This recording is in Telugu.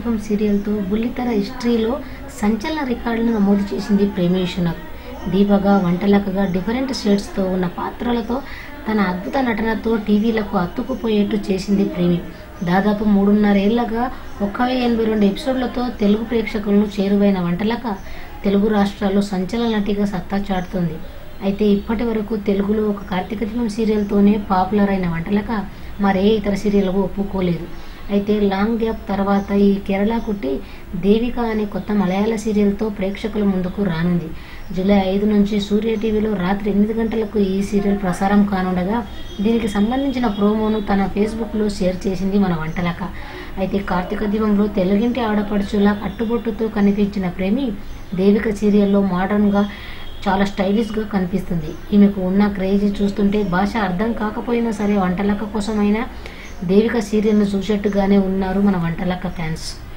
దీపం సీరియల్తో బుల్లితెర హిస్టరీలో సంచలన రికార్డులను నమోదు చేసింది ప్రేమి విశ్వనాథ్ దీపగా వంటలకగా డిఫరెంట్ షేడ్స్తో ఉన్న పాత్రలతో తన అద్భుత నటనతో టీవీలకు అత్తుకుపోయేట్టు చేసింది ప్రేమి దాదాపు మూడున్నరేళ్లగా ఒక్క వెయ్యి ఎనభై రెండు ఎపిసోడ్లతో తెలుగు ప్రేక్షకులను చేరువైన వంటలక తెలుగు రాష్ట్రాల్లో సంచలన నటిగా సత్తా చాటుతుంది అయితే ఇప్పటి వరకు తెలుగులో ఒక కార్తీక దీపం సీరియల్తోనే పాపులర్ అయిన వంటలక మరే ఇతర సీరియల్కు ఒప్పుకోలేదు అయితే లాంగ్ గ్యాప్ తర్వాత ఈ కేరళ కుట్టి దేవిక అనే కొత్త మలయాళ సీరియల్తో ప్రేక్షకుల ముందుకు రానుంది జూలై ఐదు నుంచి సూర్య టీవీలో రాత్రి ఎనిమిది గంటలకు ఈ సీరియల్ ప్రసారం కానుండగా దీనికి సంబంధించిన ప్రోమోను తన ఫేస్బుక్లో షేర్ చేసింది మన వంటలక అయితే కార్తీక దీపంలో తెలుగింటి ఆడపడుచులా కట్టుబొట్టుతో కనిపించిన ప్రేమి దేవిక సీరియల్లో మోడర్న్గా చాలా స్టైలిష్గా కనిపిస్తుంది ఈమెకు ఉన్న క్రేజ్ చూస్తుంటే భాష అర్థం కాకపోయినా సరే వంటలక్క కోసమైనా దేవిక సీరియల్ను చూసేట్టుగానే ఉన్నారు మన వంటలక్క ఫ్యాన్స్